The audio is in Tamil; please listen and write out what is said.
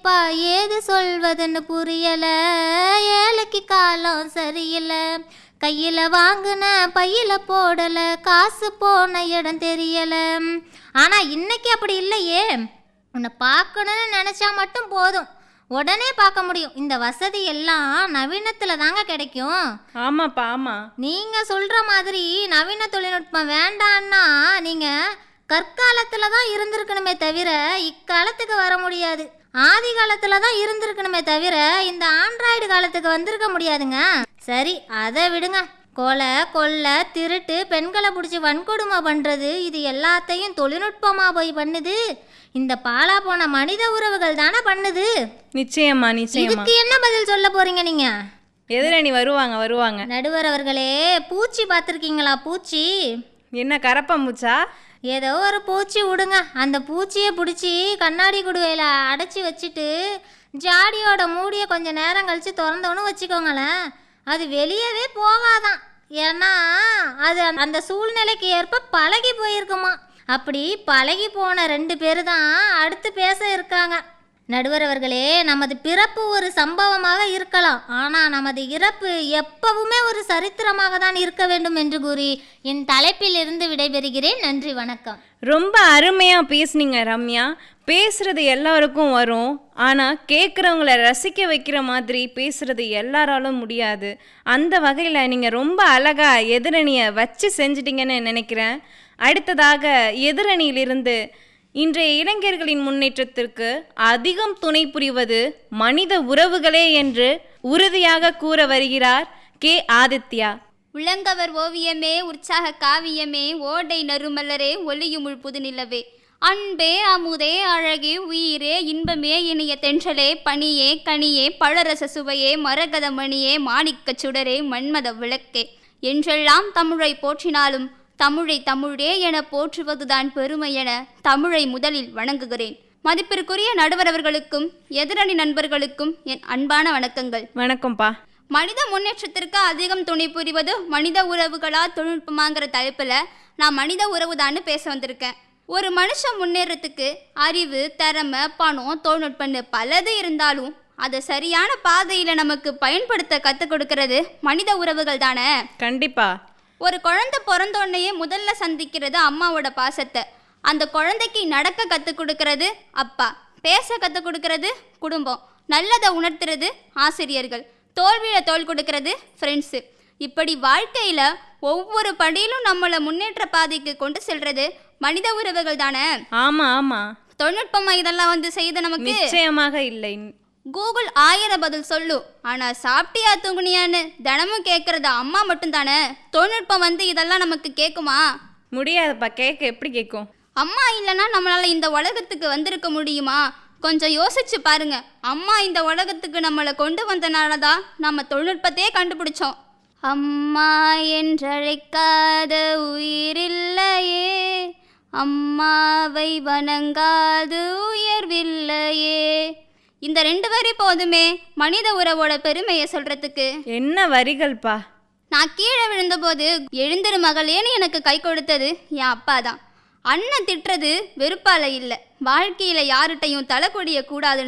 அப்பா ஏது சொல்வதுன்னு புரியல ஏழைக்கு காலம் சரியில்ல கையில் வாங்கின பையில போடல காசு போன இடம் தெரியல ஆனா இன்னைக்கு அப்படி இல்லையே உன்னை பார்க்கணும்னு நினைச்சா மட்டும் போதும் உடனே பார்க்க முடியும் இந்த வசதி எல்லாம் நவீனத்துல தாங்க கிடைக்கும் ஆமாப்பா ஆமா நீங்க சொல்ற மாதிரி நவீன தொழில்நுட்பம் வேண்டான்னா நீங்க கற்காலத்துல தான் இருந்திருக்கணுமே தவிர இக்காலத்துக்கு வர முடியாது ஆதி காலத்துல தான் இருந்திருக்கணுமே தவிர இந்த ஆண்ட்ராய்டு காலத்துக்கு வந்திருக்க முடியாதுங்க சரி அதை விடுங்க கொலை கொள்ளை திருட்டு பெண்களை பிடிச்சி வன்கொடுமை பண்றது இது எல்லாத்தையும் தொழில்நுட்பமா போய் பண்ணுது இந்த பாலா போன மனித உறவுகள் தானே பண்ணுது நிச்சயமா நிச்சயமா இதுக்கு என்ன பதில் சொல்ல போறீங்க நீங்க எதிரணி வருவாங்க வருவாங்க நடுவர் அவர்களே பூச்சி பார்த்துருக்கீங்களா பூச்சி என்ன கரப்பாம்பூச்சா ஏதோ ஒரு பூச்சி விடுங்க அந்த பூச்சியை பிடிச்சி கண்ணாடி குடுவையில் அடைச்சி வச்சுட்டு ஜாடியோட மூடியை கொஞ்சம் நேரம் கழித்து திறந்தோன்னு வச்சுக்கோங்களேன் அது வெளியவே போகாதான் ஏன்னா அது அந்த- அந்த சூழ்நிலைக்கு ஏற்ப பழகி போயிருக்குமா அப்படி பழகி போன ரெண்டு பேர் தான் அடுத்து பேச இருக்காங்க நடுவர் அவர்களே நமது பிறப்பு ஒரு சம்பவமாக இருக்கலாம் ஆனால் நமது இறப்பு எப்பவுமே ஒரு சரித்திரமாக தான் இருக்க வேண்டும் என்று கூறி என் தலைப்பில் இருந்து விடைபெறுகிறேன் நன்றி வணக்கம் ரொம்ப அருமையா பேசுனீங்க ரம்யா பேசுறது எல்லாருக்கும் வரும் ஆனா கேட்குறவங்கள ரசிக்க வைக்கிற மாதிரி பேசுறது எல்லாராலும் முடியாது அந்த வகையில நீங்க ரொம்ப அழகா எதிரணியை வச்சு செஞ்சிட்டீங்கன்னு நினைக்கிறேன் அடுத்ததாக எதிரணியிலிருந்து இன்றைய இளைஞர்களின் முன்னேற்றத்திற்கு அதிகம் துணை புரிவது மனித உறவுகளே என்று உறுதியாக கூற வருகிறார் கே ஆதித்யா உளங்கவர் ஓவியமே உற்சாக காவியமே ஓடை நறுமலரே ஒளியுமுள் புதுநிலவே அன்பே அமுதே அழகே உயிரே இன்பமே இனிய தென்றலே பனியே கனியே பழரச சுவையே மரகத மணியே மாணிக்கச் சுடரே மன்மத விளக்கே என்றெல்லாம் தமிழை போற்றினாலும் தமிழை தமிழே என போற்றுவதுதான் பெருமை என தமிழை முதலில் வணங்குகிறேன் மதிப்பிற்குரிய நடுவர் அவர்களுக்கும் எதிரணி நண்பர்களுக்கும் என் அன்பான வணக்கங்கள் வணக்கம்ப்பா மனித முன்னேற்றத்திற்கு அதிகம் துணை புரிவது மனித உறவுகளா தொழில்நுட்பமாங்கிற தலைப்பில் நான் மனித உறவு பேச வந்திருக்கேன் ஒரு மனுஷன் முன்னேறத்துக்கு அறிவு திறமை பணம் தொழில்நுட்பம்னு பலது இருந்தாலும் அதை சரியான பாதையில் நமக்கு பயன்படுத்த கற்றுக் கொடுக்கறது மனித உறவுகள் தானே கண்டிப்பா ஒரு குழந்தை பிறந்தோடனேயே முதல்ல சந்திக்கிறது அம்மாவோட பாசத்தை அந்த குழந்தைக்கு நடக்க கற்றுக் கொடுக்கறது அப்பா பேச கற்றுக் கொடுக்கறது குடும்பம் நல்லதை உணர்த்துறது ஆசிரியர்கள் தோல்வியில் தோல் கொடுக்கறது ஃப்ரெண்ட்ஸு இப்படி வாழ்க்கையில் ஒவ்வொரு படியிலும் நம்மளை முன்னேற்ற பாதைக்கு கொண்டு செல்றது மனித உறவுகள் தானே ஆமா ஆமா தொழில்நுட்பமா இதெல்லாம் வந்து செய்த நமக்கு நிச்சயமாக இல்லை கூகுள் ஆயிரம் பதில் சொல்லும் ஆனால் சாப்பிட்டியா தூங்குனியான்னு தினமும் கேட்குறது அம்மா மட்டும்தானே தொழில்நுட்பம் வந்து இதெல்லாம் நமக்கு கேட்குமா முடியாதுப்பா கேட்க எப்படி கேட்கும் அம்மா இல்லைன்னா நம்மளால இந்த உலகத்துக்கு வந்திருக்க முடியுமா கொஞ்சம் யோசிச்சு பாருங்க அம்மா இந்த உலகத்துக்கு நம்மளை கொண்டு வந்தனால தான் நம்ம தொழில்நுட்பத்தையே கண்டுபிடிச்சோம் அம்மா என்றழைக்காத உயிரில்லையே அம்மாவை வணங்காது உயர்வில்லையே இந்த ரெண்டு வரி போதுமே மனித உறவோட பெருமையை சொல்றதுக்கு என்ன வரிகள்ப்பா நான் கீழே விழுந்தபோது எழுந்திரு மகளேன்னு எனக்கு கை கொடுத்தது என் அப்பா தான் அண்ணன் திட்டுறது வெறுப்பால இல்லை வாழ்க்கையில் யார்கிட்டையும் தலை கூடாதுன்னு